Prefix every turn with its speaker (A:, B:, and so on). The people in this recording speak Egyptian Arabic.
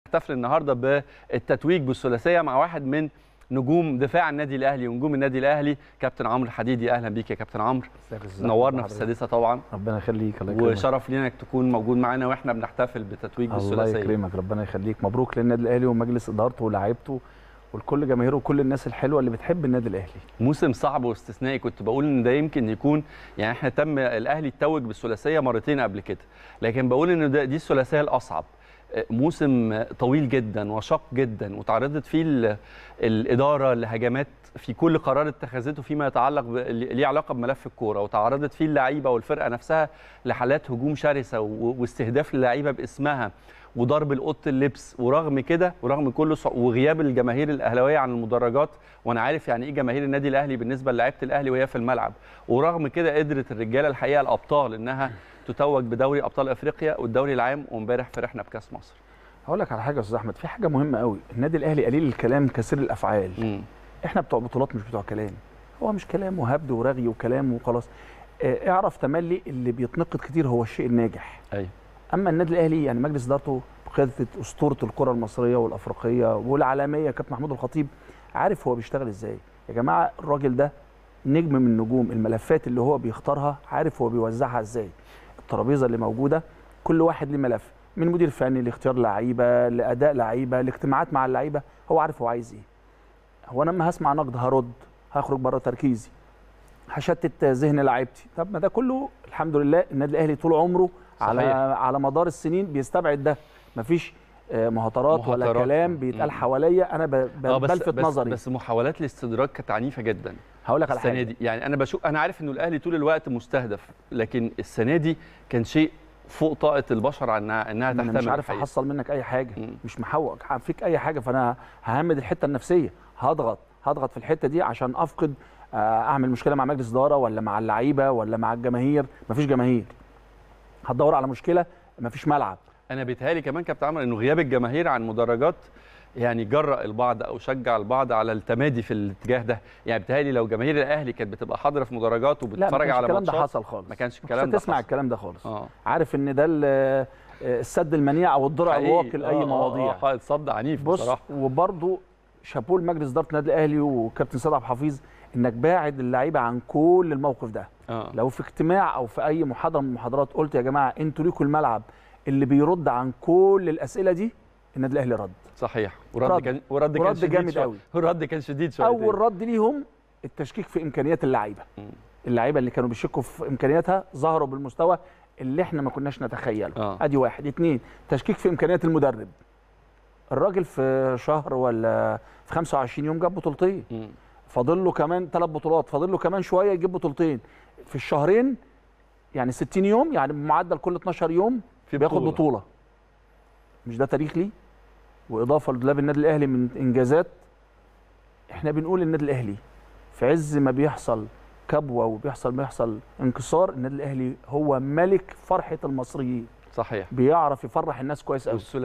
A: احتفل النهارده بالتتويج بالثلاثيه مع واحد من نجوم دفاع النادي الاهلي ونجوم النادي الاهلي كابتن عمرو الحديدي اهلا بيك يا كابتن عمرو
B: ازيك يا أستاذ
A: نورنا
B: أحمد
A: في
B: حضرتك؟
A: السادسه طبعا
B: ربنا يخليك الله يكرمك
A: وشرف لينا انك تكون موجود معانا واحنا بنحتفل بتتويج
B: الله
A: بالثلاثيه
B: يكرمك ربنا يخليك مبروك للنادي الاهلي ومجلس ادارته ولاعيبته ولكل جماهيره وكل الناس الحلوه اللي بتحب النادي الاهلي
A: موسم صعب واستثنائي كنت بقول ان ده يمكن يكون يعني احنا تم الاهلي اتوج بالثلاثيه مرتين قبل كده لكن بقول ان ده دي الثلاثيه الاصعب موسم طويل جدا وشاق جدا وتعرضت فيه ال- الاداره لهجمات في كل قرار اتخذته فيما يتعلق ب- ليه علاقه بملف الكوره وتعرضت فيه اللعيبه والفرقه نفسها لحالات هجوم شرسه و- واستهداف اللعيبه باسمها وضرب الاوضه اللبس ورغم كده ورغم كل صع- وغياب الجماهير الاهلاويه عن المدرجات وانا عارف يعني ايه جماهير النادي الاهلي بالنسبه للاعيبه الاهلي وهي في الملعب ورغم كده قدرت الرجاله الحقيقه الابطال انها تتوج بدوري ابطال افريقيا والدوري العام وامبارح فرحنا بكاس مصر
B: هقول لك على حاجه يا استاذ احمد في حاجه مهمه قوي النادي الاهلي قليل الكلام كثير الافعال
A: مم.
B: احنا بتوع بطولات مش بتوع كلام هو مش كلام وهبد ورغي وكلام وخلاص اه اعرف تملي اللي بيتنقد كتير هو الشيء الناجح
A: ايوه
B: اما النادي الاهلي يعني مجلس ادارته بقياده اسطوره الكره المصريه والافريقيه والعالميه كابتن محمود الخطيب عارف هو بيشتغل ازاي يا جماعه الراجل ده نجم من نجوم الملفات اللي هو بيختارها عارف هو بيوزعها ازاي الترابيزه اللي موجوده كل واحد ليه ملف من مدير فني لاختيار لعيبه لاداء لعيبه لاجتماعات مع اللعيبه هو عارف هو عايز ايه هو انا لما هسمع نقد هرد هخرج بره تركيزي هشتت ذهن لعيبتي طب ما ده كله الحمد لله النادي الاهلي طول عمره على
A: صحيح.
B: على مدار السنين بيستبعد ده مفيش آه، مهاترات ولا
A: مهاترات.
B: كلام بيتقال
A: مم.
B: حواليا انا ب- ب-
A: اه بس
B: بلفت
A: بس
B: نظري
A: بس محاولات الاستدراج كانت عنيفه جدا
B: هقول لك على
A: السنه
B: حاجه
A: دي يعني انا بشوف انا عارف انه الاهلي طول الوقت مستهدف لكن السنه دي كان شيء فوق طاقه البشر انها انها
B: انا
A: تحتمل
B: مش عارف
A: الحقيقة.
B: احصل منك اي حاجه
A: مم.
B: مش محوق فيك اي حاجه فانا ههمد الحته النفسيه هضغط هضغط في الحته دي عشان افقد آه، اعمل مشكله مع مجلس اداره ولا مع اللعيبه ولا مع الجماهير مفيش جماهير هتدور على مشكله مفيش ملعب
A: انا بيتهيألي كمان كابتن عمرو انه غياب الجماهير عن مدرجات يعني جرأ البعض او شجع البعض على التمادي في الاتجاه ده يعني بيتهيألي لو جماهير الاهلي كانت بتبقى حاضره في مدرجات
B: لا ما
A: وبتتفرج
B: كانش
A: على
B: الكلام ده
A: ماتشات
B: حصل خالص
A: ما كانش
B: مش
A: الكلام ده
B: هتسمع
A: حصل.
B: الكلام ده خالص
A: اه
B: عارف ان ده ال- السد المنيع او الضرع
A: حقيقي.
B: الواقي لاي
A: آه، آه،
B: مواضيع
A: اه صد عنيف
B: بص
A: بصراحه
B: وبرضه شابوه لمجلس اداره النادي الاهلي وكابتن سيد عبد الحفيظ انك باعد اللعيبه عن كل الموقف ده
A: اه
B: لو في اجتماع او في اي محاضره من المحاضرات قلت يا جماعه انتوا ليكوا الملعب اللي بيرد عن كل الاسئله دي النادي الاهلي رد
A: صحيح ورد
B: رد.
A: كان ورد كان
B: ورد
A: شديد
B: جامد
A: شوية.
B: قوي.
A: ورد كان شديد شويه
B: اول رد ليهم التشكيك في امكانيات اللعيبه
A: مم.
B: اللعيبه اللي كانوا بيشكوا في امكانياتها ظهروا بالمستوى اللي احنا ما كناش نتخيله
A: آه.
B: ادي واحد اتنين تشكيك في امكانيات المدرب الراجل في شهر ولا في 25 يوم جاب بطولتين
A: مم.
B: فاضل له كمان ثلاث بطولات فاضل له كمان شويه يجيب بطولتين في الشهرين يعني 60 يوم يعني بمعدل كل 12 يوم
A: في
B: بياخد
A: بطولة.
B: بطوله مش ده تاريخ ليه واضافه لدولاب النادي الاهلي من انجازات احنا بنقول النادي الاهلي في عز ما بيحصل كبوه وبيحصل بيحصل انكسار النادي الاهلي هو ملك فرحه المصريين
A: صحيح
B: بيعرف يفرح الناس كويس قوي
A: والثلاثي